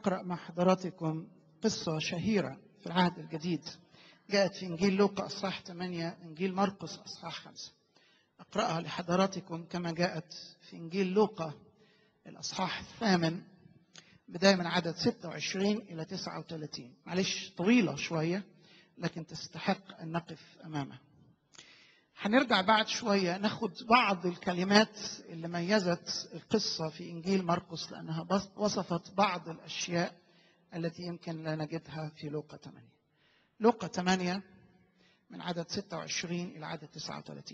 أقرأ مع حضراتكم قصة شهيرة في العهد الجديد جاءت في إنجيل لوقا أصحاح 8 إنجيل مرقس أصحاح 5 أقرأها لحضراتكم كما جاءت في إنجيل لوقا الأصحاح الثامن بداية من عدد 26 إلى 39 معلش طويلة شوية لكن تستحق أن نقف أمامها هنرجع بعد شوية ناخد بعض الكلمات اللي ميزت القصة في إنجيل مرقس لأنها وصفت بعض الأشياء التي يمكن لا نجدها في لوقا 8 لوقا 8 من عدد 26 إلى عدد 39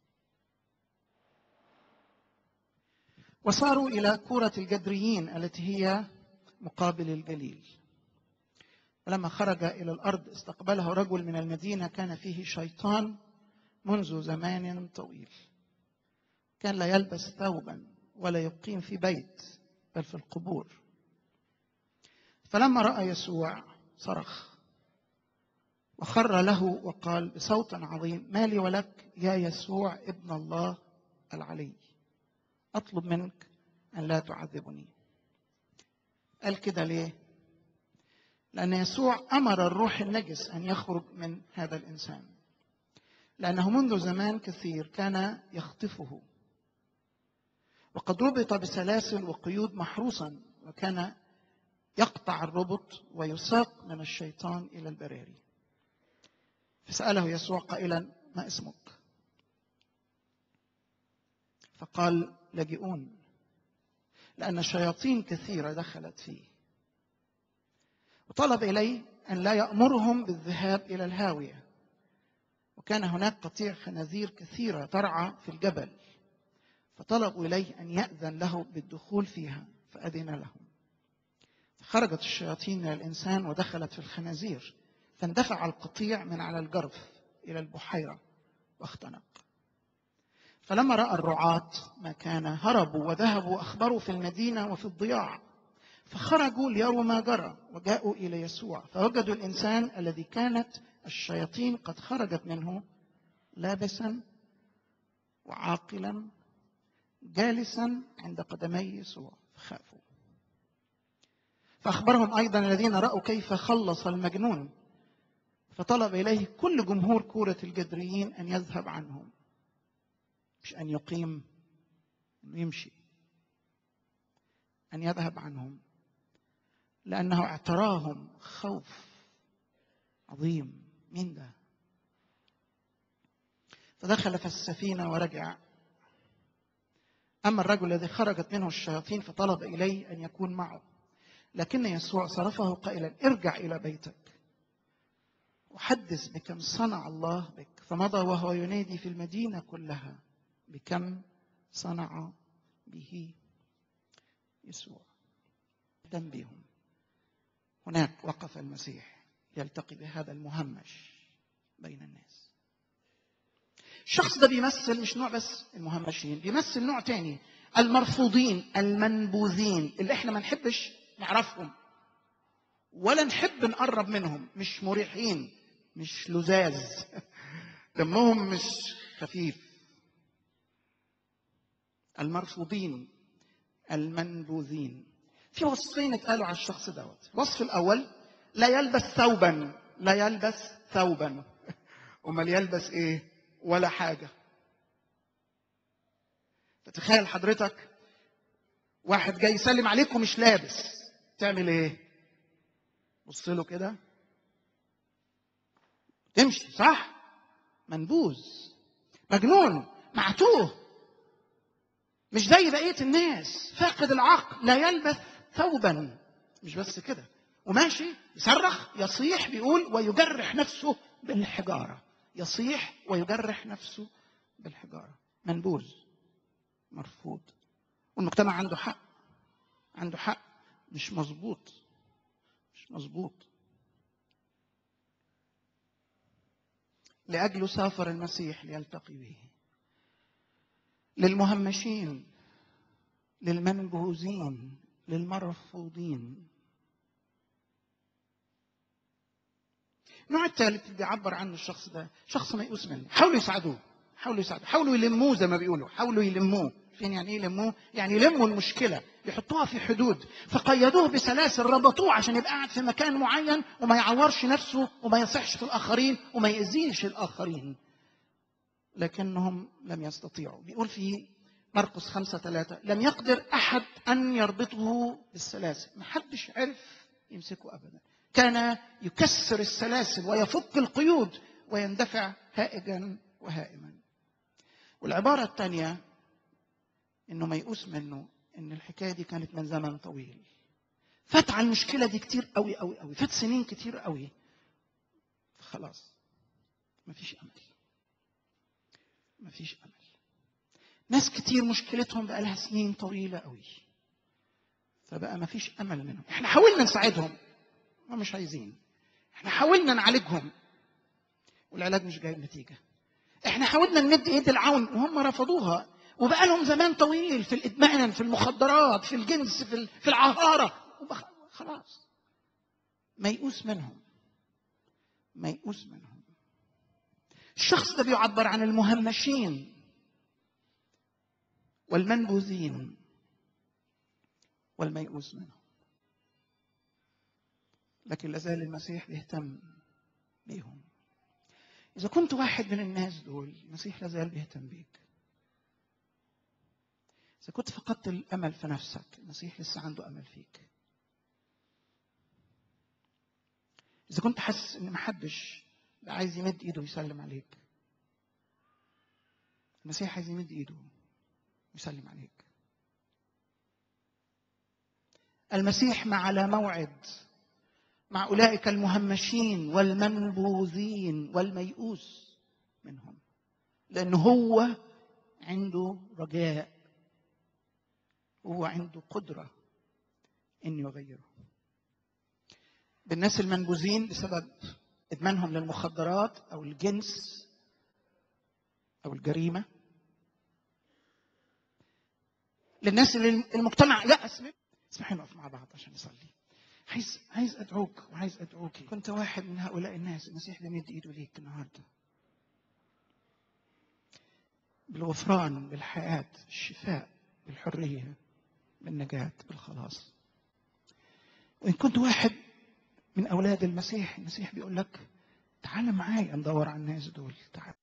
وصاروا إلى كورة الجدريين التي هي مقابل الجليل ولما خرج إلى الأرض استقبله رجل من المدينة كان فيه شيطان منذ زمان طويل كان لا يلبس ثوبا ولا يقيم في بيت بل في القبور فلما راى يسوع صرخ وخر له وقال بصوت عظيم ما لي ولك يا يسوع ابن الله العلي اطلب منك ان لا تعذبني قال كده ليه لان يسوع امر الروح النجس ان يخرج من هذا الانسان لأنه منذ زمان كثير كان يخطفه وقد ربط بسلاسل وقيود محروسا وكان يقطع الربط ويساق من الشيطان إلى البراري فسأله يسوع قائلا ما اسمك فقال لاجئون لأن شياطين كثيرة دخلت فيه وطلب إليه أن لا يأمرهم بالذهاب إلى الهاوية وكان هناك قطيع خنازير كثيرة ترعى في الجبل فطلبوا إليه أن يأذن له بالدخول فيها فأذن لهم خرجت الشياطين من الإنسان ودخلت في الخنازير فاندفع القطيع من على الجرف إلى البحيرة واختنق فلما رأى الرعاة ما كان هربوا وذهبوا وأخبروا في المدينة وفي الضياع فخرجوا ليروا ما جرى وجاءوا إلى يسوع فوجدوا الإنسان الذي كانت الشياطين قد خرجت منه لابسا وعاقلا جالسا عند قدمي يسوع فخافوا فأخبرهم أيضا الذين رأوا كيف خلص المجنون فطلب إليه كل جمهور كورة الجدريين أن يذهب عنهم مش أن يقيم أنه يمشي أن يذهب عنهم لأنه اعتراهم خوف عظيم مين ده فدخل في السفينة ورجع أما الرجل الذي خرجت منه الشياطين فطلب إليه أن يكون معه لكن يسوع صرفه قائلا ارجع إلى بيتك وحدث بكم صنع الله بك فمضى وهو ينادي في المدينة كلها بكم صنع به يسوع اهتم بهم هناك وقف المسيح يلتقي بهذا المهمش بين الناس الشخص ده بيمثل مش نوع بس المهمشين بيمثل نوع تاني المرفوضين المنبوذين اللي احنا ما نحبش نعرفهم ولا نحب نقرب منهم مش مريحين مش لزاز دمهم مش خفيف المرفوضين المنبوذين في وصفين اتقالوا على الشخص دوت الوصف الاول لا يلبس ثوبا لا يلبس ثوبا امال يلبس ايه ولا حاجه فتخيل حضرتك واحد جاي يسلم عليك ومش لابس تعمل ايه بص له كده تمشي صح منبوذ مجنون معتوه مش زي بقيه الناس فاقد العقل لا يلبس ثوبا مش بس كده وماشي يصرخ يصيح بيقول ويجرح نفسه بالحجاره يصيح ويجرح نفسه بالحجاره منبوذ مرفوض والمجتمع عنده حق عنده حق مش مظبوط مش مظبوط لأجله سافر المسيح ليلتقي به للمهمشين للمنبوذين للمرفوضين النوع الثالث اللي بيعبر عنه الشخص ده شخص ميؤوس منه حاولوا يساعدوه حاولوا يساعدوه حاولوا يلموه زي ما بيقولوا حاولوا يلموه عارفين يعني ايه يلموه يعني يلموا المشكله يحطوها في حدود فقيدوه بسلاسل ربطوه عشان يبقى قاعد في مكان معين وما يعورش نفسه وما يصحش في الاخرين وما يأذيش الاخرين لكنهم لم يستطيعوا بيقول في مرقس خمسة ثلاثة لم يقدر أحد أن يربطه بالسلاسل ما حدش عرف يمسكه أبدا كان يكسر السلاسل ويفك القيود ويندفع هائجا وهائما والعبارة الثانية انه ميؤوس منه ان الحكايه دي كانت من زمن طويل فات على المشكله دي كتير قوي قوي قوي فات سنين كتير قوي خلاص مفيش امل مفيش امل ناس كتير مشكلتهم بقى لها سنين طويله قوي فبقى مفيش امل منهم احنا حاولنا نساعدهم ما مش عايزين احنا حاولنا نعالجهم والعلاج مش جايب نتيجه احنا حاولنا نمد ايد العون وهم رفضوها وبقى لهم زمان طويل في الادمان في المخدرات في الجنس في في العهاره خلاص ميؤوس منهم ميؤوس منهم الشخص ده بيعبر عن المهمشين والمنبوذين والميؤوس منهم لكن لازال المسيح بيهتم بيهم إذا كنت واحد من الناس دول المسيح لازال بيهتم بيك إذا كنت فقدت الأمل في نفسك المسيح لسه عنده أمل فيك إذا كنت حاسس إن محدش عايز يمد إيده ويسلم عليك المسيح عايز يمد إيده ويسلم عليك المسيح ما على موعد مع أولئك المهمشين والمنبوذين والميؤوس منهم لأن هو عنده رجاء هو عنده قدرة إن يغيره بالناس المنبوذين بسبب إدمانهم للمخدرات أو الجنس أو الجريمة للناس اللي المجتمع لا اسمحي نقف مع بعض عشان نصلي عايز عايز ادعوك وعايز ادعوك كنت واحد من هؤلاء الناس المسيح بيمد ايده ليك النهارده بالغفران بالحياه بالشفاء بالحريه بالنجاه بالخلاص وان كنت واحد من اولاد المسيح المسيح بيقول لك تعال معايا ندور على الناس دول تعال